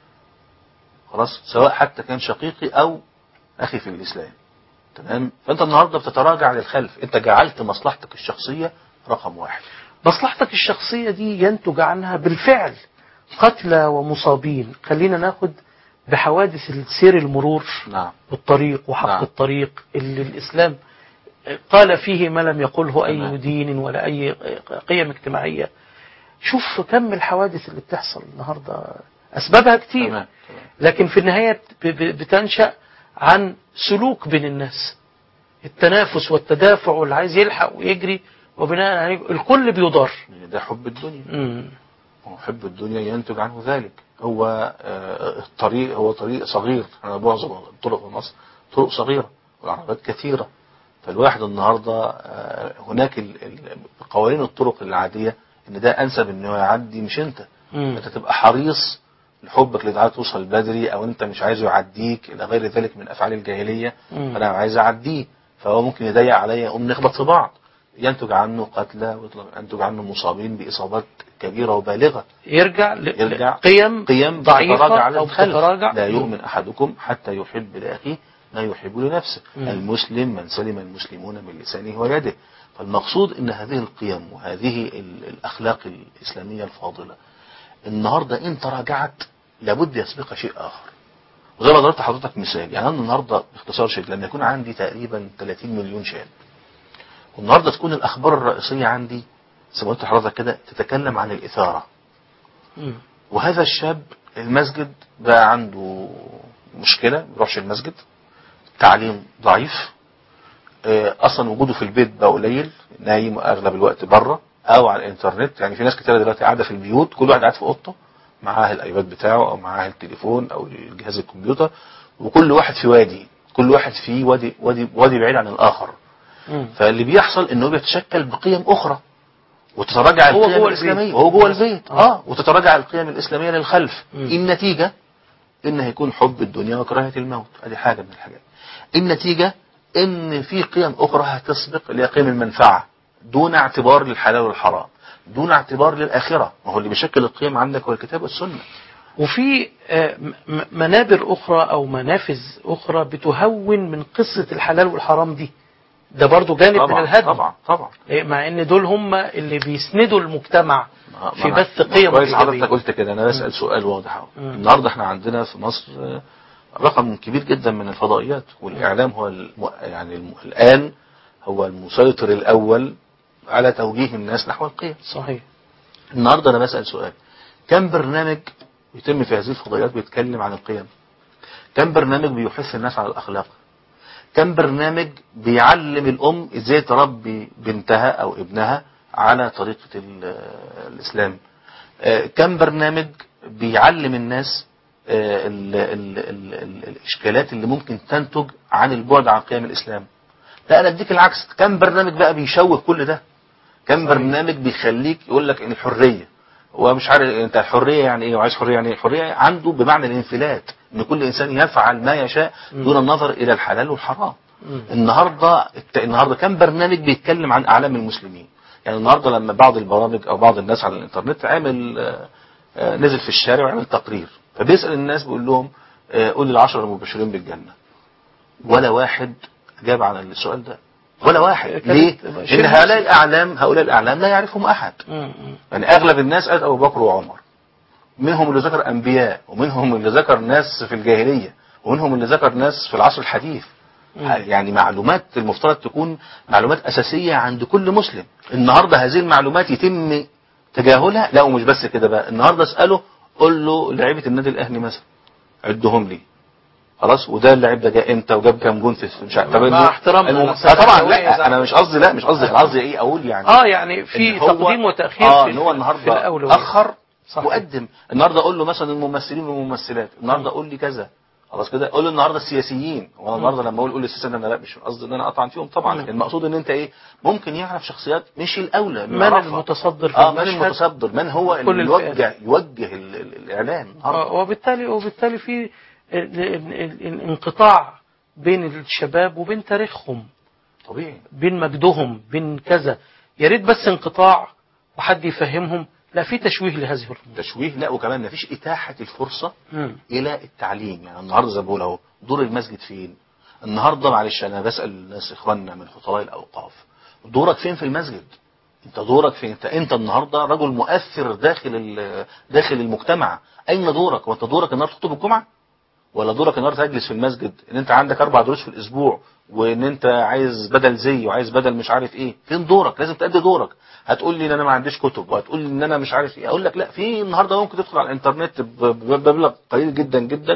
خلاص سواء حتى كان شقيقي أو أخي في الإسلام تمام فأنت النهاردة بتتراجع للخلف أنت جعلت مصلحتك الشخصية رقم واحد مصلحتك الشخصية دي ينتج عنها بالفعل قتلى ومصابين خلينا ناخد بحوادث السير المرور نعم والطريق وحق نعم. الطريق اللي الإسلام قال فيه ما لم يقله أي تمام. دين ولا أي قيم اجتماعية شوف كم الحوادث اللي بتحصل النهاردة أسبابها كتير تمام تمام لكن في النهاية بت- ب- بتنشأ عن سلوك بين الناس التنافس والتدافع واللي عايز يلحق ويجري وبناء عليه الكل بيضار ده حب الدنيا مم. وحب الدنيا ينتج عنه ذلك هو آه، الطريق هو طريق صغير انا معظم الطرق في مصر طرق صغيرة والعربيات كثيرة فالواحد النهاردة آه، هناك ال- ال- قوانين الطرق العادية ان ده انسب انه يعدي مش انت مم. انت تبقى حريص لحبك لدعاء توصل بدري او انت مش عايزه يعديك الى غير ذلك من افعال الجاهليه مم. فانا عايز اعديه فهو ممكن يضيق عليا يقوم نخبط في بعض ينتج عنه قتلى وينتج عنه مصابين باصابات كبيره وبالغه يرجع ل- يرجع قيم قيم ضعيفة تتراجع على أو الخلف تتراجع لا يؤمن احدكم حتى يحب لاخيه ما يحب لنفسه مم. المسلم من سلم المسلمون من لسانه ويده فالمقصود ان هذه القيم وهذه ال- الاخلاق الاسلاميه الفاضله النهارده ان تراجعت لابد يسبقها شيء اخر وزي ما ضربت لحضرتك مثال يعني انا النهارده باختصار شديد لما يكون عندي تقريبا 30 مليون شاب والنهارده تكون الاخبار الرئيسيه عندي زي ما قلت لحضرتك كده تتكلم عن الاثاره مم. وهذا الشاب المسجد بقى عنده مشكلة ما بيروحش المسجد تعليم ضعيف آه، اصلا وجوده في البيت بقى قليل نايم اغلب الوقت بره او على الانترنت يعني في ناس كتير دلوقتي قاعده في البيوت كل واحد قاعد في اوضته معاه الايباد بتاعه او معاه التليفون او جهاز الكمبيوتر وكل واحد في وادي كل واحد في وادي وادي وادي بعيد عن الاخر مم. فاللي بيحصل انه بيتشكل بقيم اخرى وتتراجع هو القيم جوه الاسلاميه البيت. وهو جوه البيت آه. اه وتتراجع القيم الاسلاميه للخلف مم. النتيجه ان هيكون حب الدنيا وكراهيه الموت ادي حاجه من الحاجات النتيجه ان في قيم اخرى هتسبق اللي هي قيم المنفعه دون اعتبار للحلال والحرام دون اعتبار للاخره ما هو اللي بيشكل القيم عندك هو الكتاب والسنه وفي آه، م- م- منابر أخرى أو منافذ أخرى بتهون من قصة الحلال والحرام دي ده برضو جانب من طبعا الهدم طبعا طبعا إيه، مع ان دول هم اللي بيسندوا المجتمع ما- في ما- بث ما قيم كويس حضرتك إيجابية. قلت كده انا بسال سؤال واضح اهو مم. النهارده احنا عندنا في مصر آه، رقم كبير جدا من الفضائيات والاعلام هو الم... يعني الم... الان هو المسيطر الاول على توجيه الناس نحو القيم صحيح النهارده انا بسال سؤال كم برنامج يتم في هذه الفضائيات بيتكلم عن القيم كم برنامج بيحث الناس على الاخلاق كم برنامج بيعلم الام ازاي تربي بنتها او ابنها على طريقه ال- الاسلام آه، كم برنامج بيعلم الناس آه، ال ال ال ال الاشكالات اللي ممكن تنتج عن البعد عن قيم الاسلام لا انا اديك العكس كم برنامج بقى بيشوه كل ده كم صحيح. برنامج بيخليك يقول لك ان الحريه هو مش عارف انت الحريه يعني ايه وعايز حريه يعني ايه الحريه عنده بمعنى الانفلات ان كل انسان يفعل ما يشاء دون النظر الى الحلال والحرام مم. النهارده الت- النهارده كم برنامج بيتكلم عن اعلام المسلمين يعني النهارده لما بعض البرامج او بعض الناس على الانترنت عامل آه، آه، نزل في الشارع وعمل تقرير فبيسال الناس بيقول لهم آه، قول العشره المبشرين بالجنه ولا واحد جاب عن السؤال ده ولا واحد كانت ليه؟ شيء ان هؤلاء بسيط. الاعلام هؤلاء الاعلام لا يعرفهم احد مم. مم. يعني اغلب الناس قالت ابو بكر وعمر منهم اللي ذكر انبياء ومنهم اللي ذكر ناس في الجاهليه ومنهم اللي ذكر ناس في العصر الحديث مم. يعني معلومات المفترض تكون معلومات اساسيه عند كل مسلم النهارده هذه المعلومات يتم تجاهلها لا ومش بس كده بقى النهارده اساله قول له لعيبه النادي الاهلي مثلا عدهم لي خلاص وده اللاعب ده جاء امتى وجاب كام جون في مش عارف طب مع الم- احترامنا المم- للسنة آه طبعا الأولية لا زي- انا مش قصدي لا مش قصدي انا قصدي ايه اقول يعني اه يعني في إن هو- تقديم وتاخير اه في ان هو في النهارده الاولويه اخر صحيح. وقدم النهارده اقول له مثلا الممثلين والممثلات النهارده قول لي كذا خلاص كده قول له النهارده السياسيين وانا النهارده لما اقول قول للسياسيين انا لا مش قصدي ان انا اطعن فيهم طبعا مم. لكن المقصود ان انت ايه ممكن يعرف شخصيات مش الاولى إنه من يعرفها. المتصدر في اه من المشهد المتصدر من هو كل اللي الفئات. يوجه يوجه ال- ال- الاعلام النهارده آه، وبالتالي وبالتالي في ال- ال- ال- الانقطاع بين الشباب وبين تاريخهم طبيعي بين مجدهم بين كذا يا ريت بس انقطاع وحد يفهمهم لا في تشويه لهذه الامور تشويه لا وكمان مفيش اتاحه الفرصه مم. الى التعليم يعني النهارده زي ما بقول اهو دور المسجد فين النهارده معلش انا بسال الناس اخواننا من خطباء الاوقاف دورك فين في المسجد انت دورك فين انت انت النهارده رجل مؤثر داخل ال- داخل المجتمع اين دورك وانت دورك النهارده تخطب الجمعه ولا دورك النهارده تجلس في المسجد ان انت عندك اربع دروس في الاسبوع وان انت عايز بدل زي وعايز بدل مش عارف ايه فين دورك لازم تأدي دورك هتقول لي ان انا ما عنديش كتب وهتقول لي ان انا مش عارف ايه اقول لك لا في النهارده ممكن تدخل على الانترنت ب- ب- بمبلغ قليل جدا جدا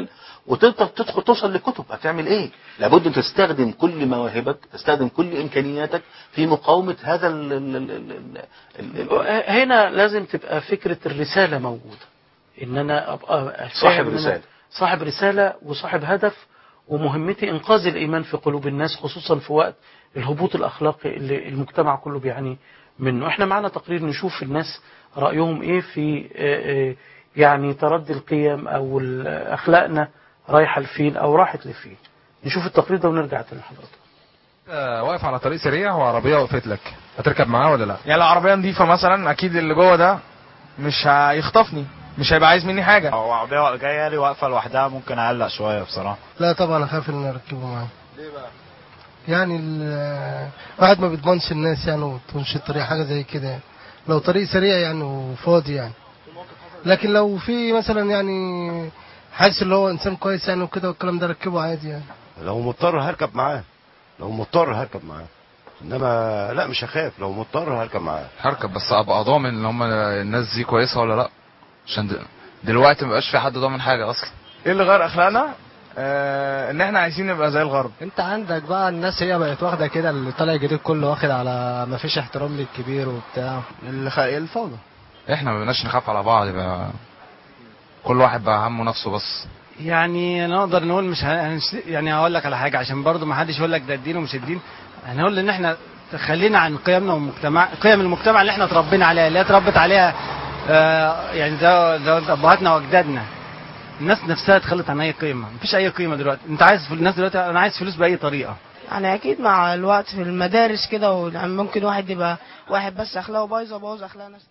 وتقدر تدخل توصل لكتب هتعمل ايه لابد ان تستخدم كل مواهبك تستخدم كل امكانياتك في مقاومه هذا ال ال ال ال ال ال هنا لازم تبقى فكرة الرسالة موجودة ان انا ابقى صاحب فاهم إن أنا رسالة. صاحب رسالة وصاحب هدف ومهمتي انقاذ الايمان في قلوب الناس خصوصا في وقت الهبوط الاخلاقي اللي المجتمع كله بيعاني منه احنا معنا تقرير نشوف الناس رأيهم ايه في آه، آه، يعني تردي القيم او ال- اخلاقنا رايحة لفين او راحت لفين نشوف التقرير ده ونرجع تاني لحضرتك آه، واقف على طريق سريع وعربيه وقفت لك هتركب معاه ولا لا يعني لو عربيه نظيفه مثلا اكيد اللي جوه ده مش هيخطفني مش هيبقى عايز مني حاجه او عربيه جايه لي واقفه لوحدها ممكن اقلق شويه بصراحه لا طبعا اخاف ان اركبه معاه ليه بقى يعني ال- الواحد ما بيضمنش الناس يعني وتمشي الطريق حاجه زي كده يعني. لو طريق سريع يعني وفاضي يعني لكن لو في مثلا يعني حاسس اللي هو انسان كويس يعني وكده والكلام ده ركبه عادي يعني لو مضطر هركب معاه لو مضطر هركب معاه انما لا مش هخاف لو مضطر هركب معاه هركب بس ابقى ضامن ان هم الناس دي كويسه ولا لا عشان د- دلوقتي مبقاش في حد ضامن حاجه اصلا ايه اللي غير اخلاقنا آه ان احنا عايزين نبقى زي الغرب انت عندك بقى الناس هي بقت واخده كده اللي طالع جديد كله واخد على ما فيش احترام للكبير وبتاع الخ... الفوضى احنا ما بقناش نخاف على بعض بقى كل واحد بقى همه نفسه بس يعني نقدر نقول مش ه... هنش- يعني هقول لك على حاجه عشان برضو ما حدش يقول لك ده الدين ومش الدين هنقول ان احنا خلينا عن قيمنا ومجتمع قيم المجتمع اللي احنا اتربينا عليها اللي هي اتربت عليها آه يعني ده ده ابهاتنا واجدادنا الناس نفسها اتخلت عن اي قيمه مفيش اي قيمه دلوقتي انت عايز فل- الناس دلوقتي انا عايز فلوس باي طريقه يعني اكيد مع الوقت في المدارس كده و- يعني ممكن واحد يبقى واحد بس اخلاقه بايظه بوظ اخلاق ناس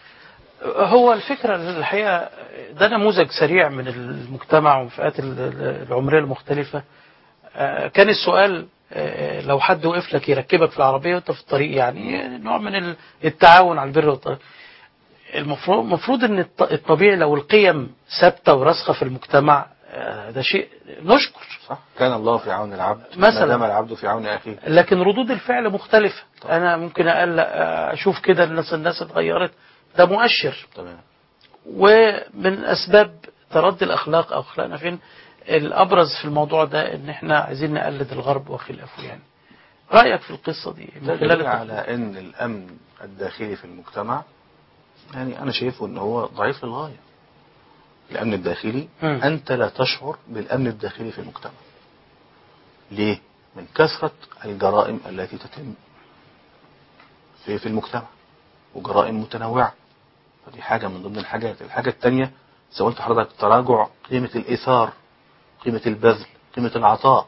هو الفكرة الحقيقة ده نموذج سريع من المجتمع والفئات ال- ال- العمرية المختلفة آه، كان السؤال آه، لو حد وقف لك يركبك في العربية وانت في الطريق يعني نوع من ال- التعاون على البر والتقوى المفروض المفروض ان الط- الطبيعي لو القيم ثابته وراسخه في المجتمع آه، ده شيء نشكر صح كان الله في عون العبد مثلاً. ما دام العبد في عون اخيه لكن ردود الفعل مختلفه انا ممكن اقلق آه، اشوف كده الناس الناس اتغيرت ده مؤشر تمام ومن اسباب تردي الاخلاق او اخلاقنا فين الابرز في الموضوع ده ان احنا عايزين نقلد الغرب وخلافه يعني رايك في القصه دي ده من خلال دليل التقرير؟ على ان الامن الداخلي في المجتمع يعني انا شايفه ان هو ضعيف للغايه الامن الداخلي مم. انت لا تشعر بالامن الداخلي في المجتمع ليه من كثره الجرائم التي تتم في في المجتمع وجرائم متنوعه فدي حاجه من ضمن الحاجات الحاجه الثانيه زي ما قلت لحضرتك تراجع قيمه الايثار قيمه البذل قيمه العطاء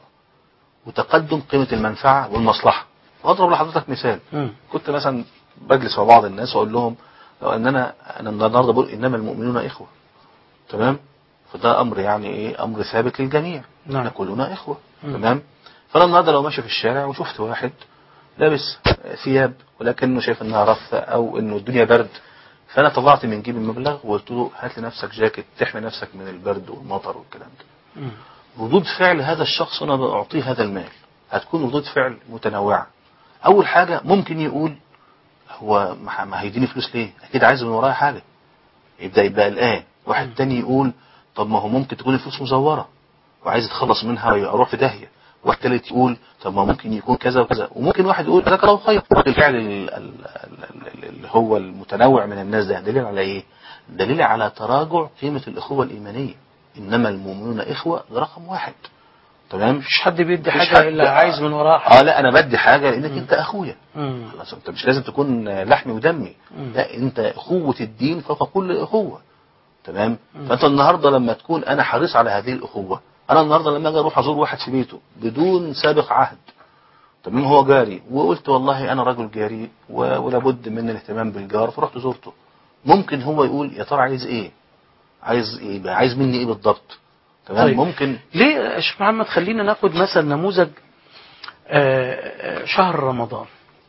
وتقدم قيمه المنفعه والمصلحه واضرب لحضرتك مثال مم. كنت مثلا بجلس مع بعض الناس واقول لهم لو ان انا انا النهارده بقول انما المؤمنون اخوه تمام فده امر يعني ايه امر ثابت للجميع نعم. احنا كلنا اخوه مم. تمام فانا النهارده لو ماشي في الشارع وشفت واحد لابس ثياب ولكنه شايف انها رثه او انه الدنيا برد فانا طلعت من جيبي المبلغ وقلت له هات لنفسك جاكيت تحمي نفسك من البرد والمطر والكلام ده مم. ردود فعل هذا الشخص انا بعطيه هذا المال هتكون ردود فعل متنوعه اول حاجه ممكن يقول هو ما ما هيديني فلوس ليه اكيد عايز من ورايا حاجه يبدا يبقى قلقان واحد تاني يقول طب ما هو ممكن تكون الفلوس مزوره وعايز يتخلص منها ويروح في داهيه واحد تالت يقول طب ما ممكن يكون كذا وكذا وممكن واحد يقول جزاك الله خير الفعل ال- ال- ال- ال- اللي هو المتنوع من الناس ده دليل على ايه دليل على تراجع قيمه الاخوه الايمانيه انما المؤمنون اخوه ده رقم واحد تمام مفيش حد بيدي مفيش حاجه حد- الا عايز من وراها حاجه اه لا انا بدي حاجه لانك انت اخويا مم. خلاص انت مش لازم تكون لحمي ودمي مم. لا انت اخوه الدين فوق كل اخوه تمام مم. فانت النهارده لما تكون انا حريص على هذه الاخوه انا النهارده لما اجي اروح ازور واحد في بيته بدون سابق عهد تمام هو جاري وقلت والله انا رجل جاري و- ولابد من الاهتمام بالجار فرحت زرته ممكن هو يقول يا ترى عايز ايه عايز ايه يبقى عايز مني ايه بالضبط تمام طيب. ممكن ليه يا شيخ محمد خلينا ناخد مثلا نموذج آه، آه، شهر رمضان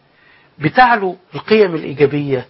بتعلو القيم الإيجابية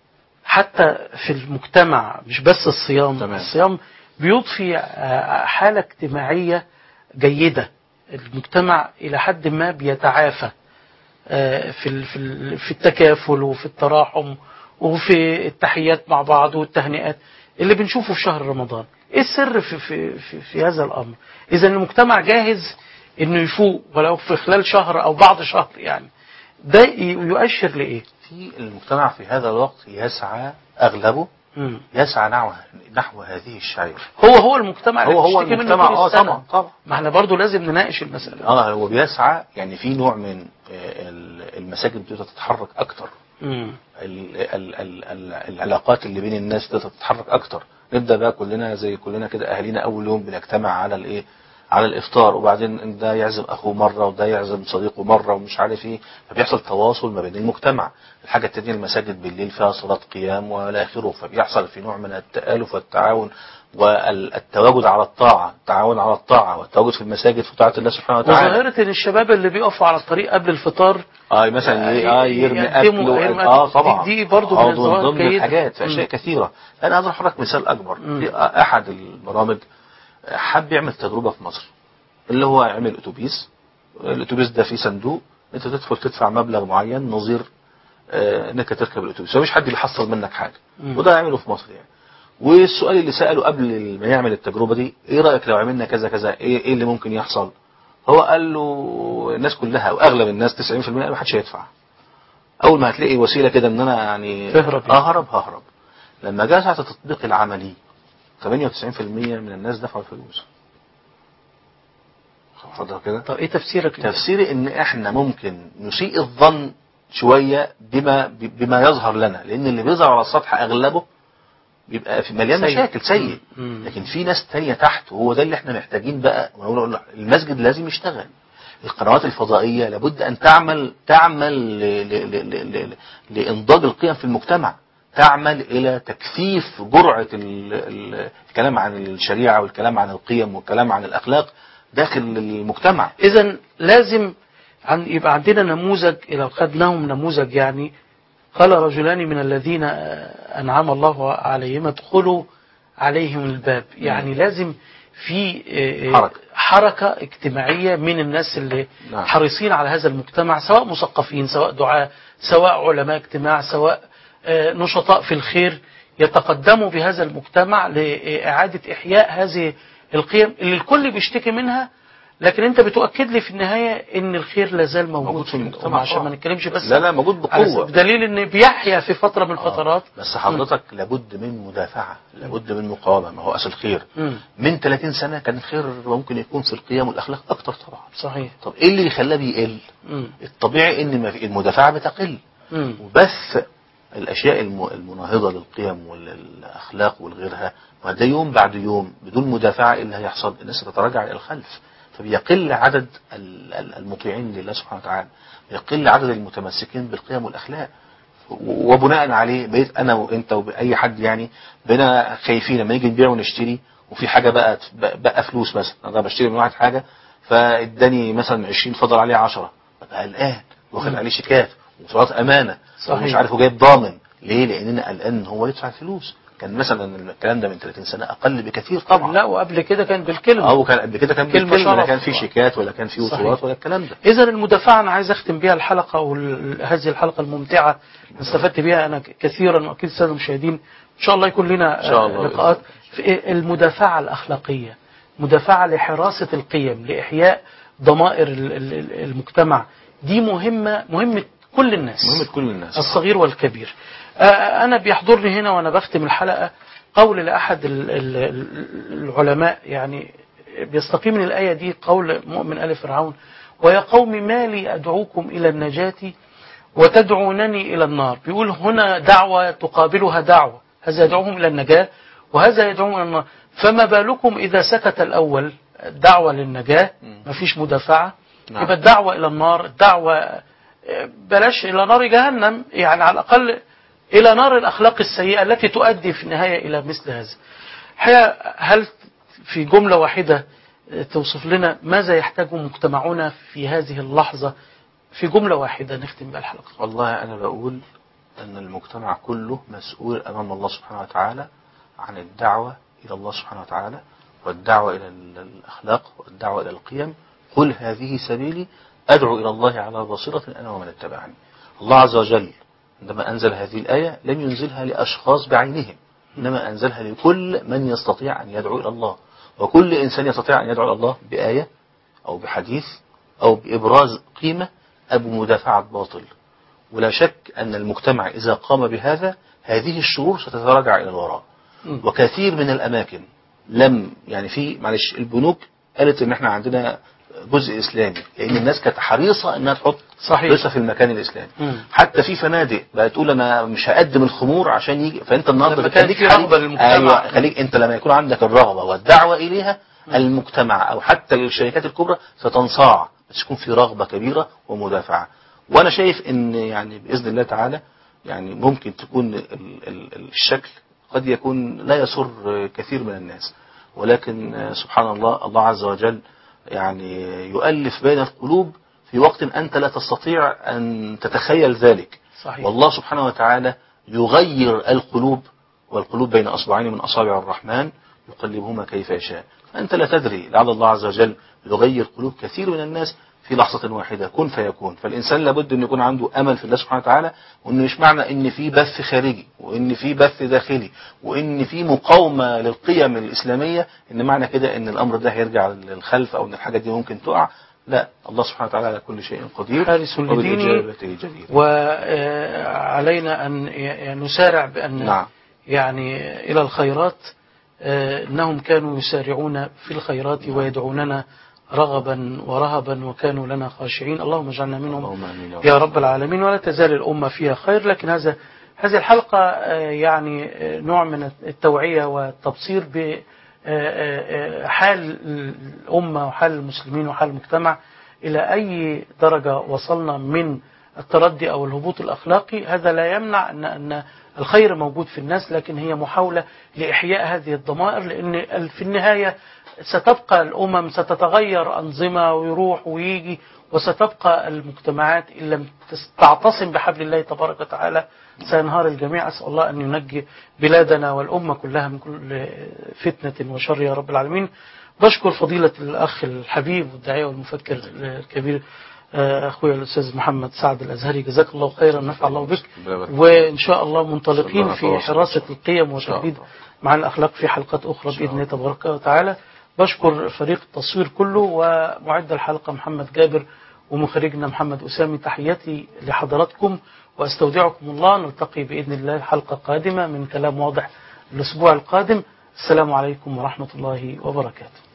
حتى في المجتمع مش بس الصيام تمام. الصيام بيضفي آه، حالة اجتماعية جيدة المجتمع إلى حد ما بيتعافى آه، في ال- في ال- في التكافل وفي التراحم وفي التحيات مع بعض والتهنئات اللي بنشوفه في شهر رمضان ايه السر في, في, في, في هذا الامر اذا المجتمع جاهز انه يفوق ولو في خلال شهر او بعد شهر يعني ده ي- يؤشر لايه في المجتمع في هذا الوقت يسعى أغلبه مم. يسعى نحو نحو هذه الشعيرة هو هو المجتمع اللي هو هو بتشتكي منه المجتمع طول اه السنة. طبعا طبعا ما احنا برضو لازم نناقش المسألة اه هو بيسعى يعني في نوع من آه، ال- المساجد بتبدا تتحرك اكتر مم. ال ال ال ال العلاقات اللي بين الناس بتبدا تتحرك اكتر نبدا بقى كلنا زي كلنا كده اهالينا اول يوم بنجتمع على الايه على الافطار وبعدين ده يعزم اخوه مره وده يعزم صديقه مره ومش عارف ايه فبيحصل تواصل ما بين المجتمع الحاجه التانيه المساجد بالليل فيها صلاه قيام والى اخره فبيحصل في نوع من التالف والتعاون والتواجد على الطاعه التعاون على الطاعه والتواجد في المساجد في طاعه الله سبحانه وتعالى وظاهرة ان الشباب اللي بيقفوا على الطريق قبل الفطار اه مثلا ي- اه يرمي يقدموا- اكل يرمي اه أكل. طبعا دي- دي برضو آه، من الظواهر ضمن الجيدة. الحاجات في اشياء مم. كثيره انا عايز احط لك مثال اكبر مم. في احد البرامج حب يعمل تجربه في مصر اللي هو يعمل اتوبيس الاتوبيس ده فيه صندوق انت تدخل تدفع مبلغ معين نظير آه، انك تركب الاتوبيس مفيش حد بيحصل منك حاجه مم. وده يعمله في مصر يعني والسؤال اللي ساله قبل ما يعمل التجربه دي ايه رايك لو عملنا كذا كذا ايه ايه اللي ممكن يحصل هو قال له الناس كلها واغلب الناس 90% ما حدش هيدفع اول ما هتلاقي وسيله كده ان انا يعني تهرب يعني. اهرب ههرب لما جاء ساعه التطبيق العملي 98% من الناس دفعوا الفلوس اتفضل كده طب ايه تفسيرك لده؟ تفسيري ان احنا ممكن نسيء الظن شويه بما بما يظهر لنا لان اللي بيظهر على السطح اغلبه بيبقى في مليان سيء. مشاكل سيء مم. لكن في ناس تانية تحت وهو ده اللي احنا محتاجين بقى ونقول المسجد لازم يشتغل القنوات الفضائية لابد أن تعمل تعمل ل- ل- ل- ل- ل- لإنضاج القيم في المجتمع تعمل إلى تكثيف جرعة ال- ال- الكلام عن الشريعة والكلام عن القيم والكلام عن الأخلاق داخل المجتمع اذا لازم عن يبقى عندنا نموذج لو خدناهم نموذج يعني قال رجلان من الذين آه، انعم الله عليهم ادخلوا عليهم الباب يعني لازم في آه، آه، حركة. حركة اجتماعية من الناس اللي نعم. حريصين على هذا المجتمع سواء مثقفين سواء دعاة سواء علماء اجتماع سواء آه، نشطاء في الخير يتقدموا بهذا المجتمع لإعادة إحياء هذه القيم اللي الكل بيشتكي منها لكن انت بتؤكد لي في النهاية ان الخير لازال موجود, موجود في المجتمع عشان طبعا. ما نتكلمش بس لا لا موجود على بقوة سبيل- بدليل ان بيحيا في فترة من الفترات بس حضرتك لابد من مدافعة لابد من مقاومة ما هو أصل الخير مم. من 30 سنة كان الخير ممكن يكون في القيم والأخلاق أكتر طبعا صحيح طب إيه اللي يخلاه بيقل مم. الطبيعي ان ما في- المدافعه بتقل مم. وبث الاشياء الم- المناهضه للقيم والاخلاق والغيرها ما ده يوم بعد يوم بدون مدافعه ايه اللي هيحصل الناس تتراجع الى الخلف فبيقل عدد ال- ال- المطيعين لله سبحانه وتعالى بيقل عدد المتمسكين بالقيم والاخلاق و- وبناء عليه بقيت انا وانت واي حد يعني بقينا خايفين لما نيجي نبيع ونشتري وفي حاجه بقى بقى فلوس مثلا انا بشتري من واحد حاجه فاداني مثلا 20 فضل عليه 10 ببقى قلقان واخد عليه شيكات وصلات امانه صحيح. ومش عارف هو جايب ضامن ليه؟ لان انا قلقان ان هو يدفع الفلوس كان مثلا الكلام ده من 30 سنه اقل بكثير طبعا لا وقبل كده كان بالكلمة اه وكان قبل كده كان كلمة بالكلمه لا شرف. كان في شيكات ولا كان في صحيح. وصولات ولا الكلام ده إذا المدافعة أنا عايز أختم بها الحلقة وهذه الحلقة الممتعة استفدت بها أنا كثيرا وأكيد السادة المشاهدين إن شاء الله يكون لنا إن شاء الله آه، لقاءات في المدافعة الأخلاقية مدافعة لحراسة القيم لإحياء ضمائر ال- ال- ال- المجتمع دي مهمة مهمة كل الناس مهمه كل الناس الصغير والكبير آه، أنا بيحضرني هنا وأنا بختم الحلقة قول لأحد ال- ال- ال- العلماء يعني بيستقيم من الآية دي قول مؤمن آل فرعون ويا قوم ما لي أدعوكم إلى النجاة وتدعونني إلى النار بيقول هنا دعوة تقابلها دعوة هذا يدعوهم إلى النجاة وهذا يدعوهم إلى النار فما بالكم إذا سكت الأول دعوة للنجاة مفيش مدافعة نعم. يبقى الدعوة إلى النار الدعوة آه، بلاش إلى نار جهنم يعني على الأقل إلى نار الأخلاق السيئة التي تؤدي في النهاية إلى مثل هذا الحقيقة هل في جملة واحدة آه، توصف لنا ماذا يحتاج مجتمعنا في هذه اللحظة في جملة واحدة نختم بها الحلقة والله أنا بقول أن المجتمع كله مسؤول أمام الله سبحانه وتعالى عن الدعوة إلى الله سبحانه وتعالى والدعوة إلى ال- الأخلاق والدعوة إلى القيم قل هذه سبيلي أدعو إلى الله على بصيرة أنا ومن اتبعني الله عز وجل عندما أنزل هذه الآية لم ينزلها لأشخاص بعينهم إنما أنزلها لكل من يستطيع أن يدعو إلى الله وكل إنسان يستطيع أن يدعو إلى الله بآية أو بحديث أو بإبراز قيمة أو بمدافعة باطل ولا شك أن المجتمع إذا قام بهذا هذه الشرور ستتراجع إلى الوراء مم. وكثير من الأماكن لم يعني في معلش البنوك قالت إن إحنا عندنا جزء إسلامي لأن الناس كانت حريصة إنها تحط صحيح. فلوسها في المكان الإسلامي مم. حتى في فنادق بقى تقول انا مش هقدم الخمور عشان يجي فانت النهارده لما كان خليك في حريص- رغبة للمجتمع. ايوه خليك انت لما يكون عندك الرغبه والدعوه اليها المجتمع او حتى الشركات الكبرى ستنصاع بس يكون في رغبه كبيره ومدافعه وانا شايف ان يعني باذن الله تعالى يعني ممكن تكون ال ال ال- الشكل قد يكون لا يسر كثير من الناس ولكن سبحان الله الله عز وجل يعني يؤلف بين القلوب في وقت أنت لا تستطيع أن تتخيل ذلك صحيح والله سبحانه وتعالى يغير القلوب والقلوب بين أصبعين من أصابع الرحمن يقلبهما كيف يشاء فأنت لا تدري لعل الله عز وجل يغير قلوب كثير من الناس في لحظة واحدة كن فيكون فالإنسان لابد أن يكون عنده أمل في الله سبحانه وتعالى وأنه مش معنى أن في بث خارجي وأن في بث داخلي وأن في مقاومة للقيم الإسلامية أن معنى كده أن الأمر ده هيرجع للخلف أو أن الحاجة دي ممكن تقع لا الله سبحانه وتعالى على كل شيء قدير حارس لدينه وبالإجابة جدير وعلينا أن ي- نسارع بأن نعم يعني إلى الخيرات آه، إنهم كانوا يسارعون في الخيرات ويدعوننا رغبا ورهبا وكانوا لنا خاشعين اللهم اجعلنا منهم اللهم آمين يا رب العالمين ولا تزال الأمة فيها خير لكن هذا هذه الحلقة آه، يعني آه، نوع من التوعية والتبصير بحال الأمة وحال المسلمين وحال المجتمع إلى أي درجة وصلنا من التردي أو الهبوط الأخلاقي هذا لا يمنع أن أن الخير موجود في الناس لكن هي محاولة لإحياء هذه الضمائر لأن في النهاية ستبقى الأمم ستتغير أنظمة ويروح ويجي وستبقى المجتمعات إن لم تعتصم بحبل الله تبارك وتعالى سينهار الجميع أسأل الله أن ينجي بلادنا والأمة كلها من كل فتنة وشر يا رب العالمين بشكر فضيلة الأخ الحبيب والداعية والمفكر الكبير آه، أخويا الأستاذ محمد سعد الأزهري جزاك الله خيرا نفع الله بك وإن شاء الله منطلقين في حراسة القيم وتجديد مع الأخلاق في حلقات أخرى بإذن الله تبارك وتعالى بشكر فريق التصوير كله ومعد الحلقة محمد جابر ومخرجنا محمد أسامي تحياتي لحضراتكم وأستودعكم الله نلتقي بإذن الله حلقة قادمة من كلام واضح الأسبوع القادم السلام عليكم ورحمة الله وبركاته